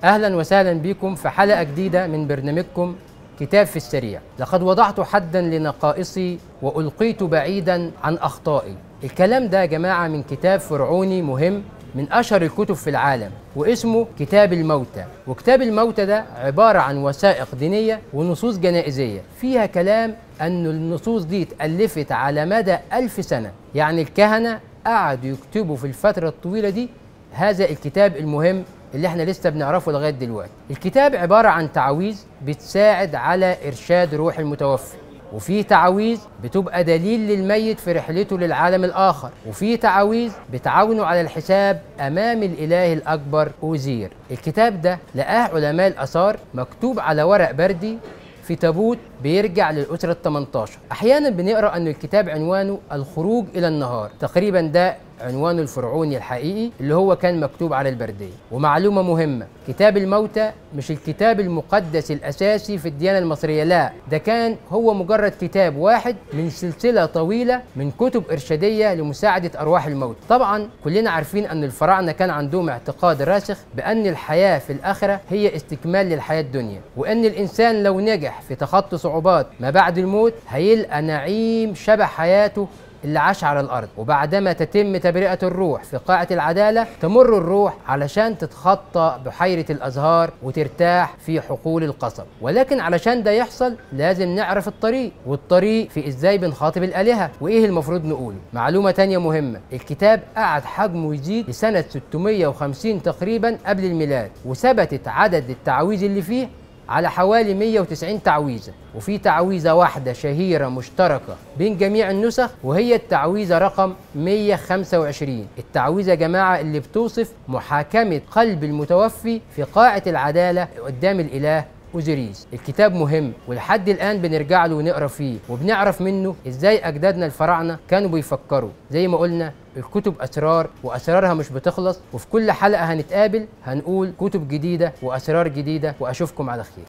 اهلا وسهلا بكم في حلقه جديده من برنامجكم كتاب في السريع لقد وضعت حدا لنقائصي والقيت بعيدا عن اخطائي الكلام ده يا جماعه من كتاب فرعوني مهم من اشهر الكتب في العالم واسمه كتاب الموتى وكتاب الموتى ده عباره عن وثائق دينيه ونصوص جنائزيه فيها كلام ان النصوص دي اتالفت على مدى ألف سنه يعني الكهنه قعدوا يكتبوا في الفتره الطويله دي هذا الكتاب المهم اللي احنا لسه بنعرفه لغايه دلوقتي الكتاب عباره عن تعاويذ بتساعد على ارشاد روح المتوفي وفي تعاويذ بتبقى دليل للميت في رحلته للعالم الآخر وفي تعاويذ بتعاونه على الحساب أمام الإله الأكبر أوزير الكتاب ده لقاه علماء الآثار مكتوب على ورق بردي في تابوت بيرجع للأسرة ال 18 أحيانا بنقرأ أن الكتاب عنوانه الخروج إلى النهار تقريبا ده عنوانه الفرعوني الحقيقي اللي هو كان مكتوب على البردية ومعلومة مهمة كتاب الموتى مش الكتاب المقدس الأساسي في الديانة المصرية لا ده كان هو مجرد كتاب واحد من سلسلة طويلة من كتب إرشادية لمساعدة أرواح الموت طبعا كلنا عارفين أن الفراعنة كان عندهم اعتقاد راسخ بأن الحياة في الآخرة هي استكمال للحياة الدنيا وأن الإنسان لو نجح في تخطي صعوبات ما بعد الموت هيلقى نعيم شبه حياته اللي عاش على الارض وبعدما تتم تبرئه الروح في قاعه العداله تمر الروح علشان تتخطى بحيره الازهار وترتاح في حقول القصب ولكن علشان ده يحصل لازم نعرف الطريق والطريق في ازاي بنخاطب الالهه وايه المفروض نقوله معلومه تانية مهمه الكتاب قعد حجمه يزيد لسنه 650 تقريبا قبل الميلاد وثبتت عدد التعاويذ اللي فيه على حوالي 190 تعويذة وفي تعويذة واحدة شهيرة مشتركة بين جميع النسخ وهي التعويذة رقم 125 التعويذة يا جماعة اللي بتوصف محاكمة قلب المتوفي في قاعة العدالة قدام الإله أوزيريس الكتاب مهم ولحد الآن بنرجع له ونقرا فيه وبنعرف منه إزاي أجدادنا الفراعنة كانوا بيفكروا زي ما قلنا الكتب أسرار وأسرارها مش بتخلص وفي كل حلقة هنتقابل هنقول كتب جديدة وأسرار جديدة وأشوفكم على خير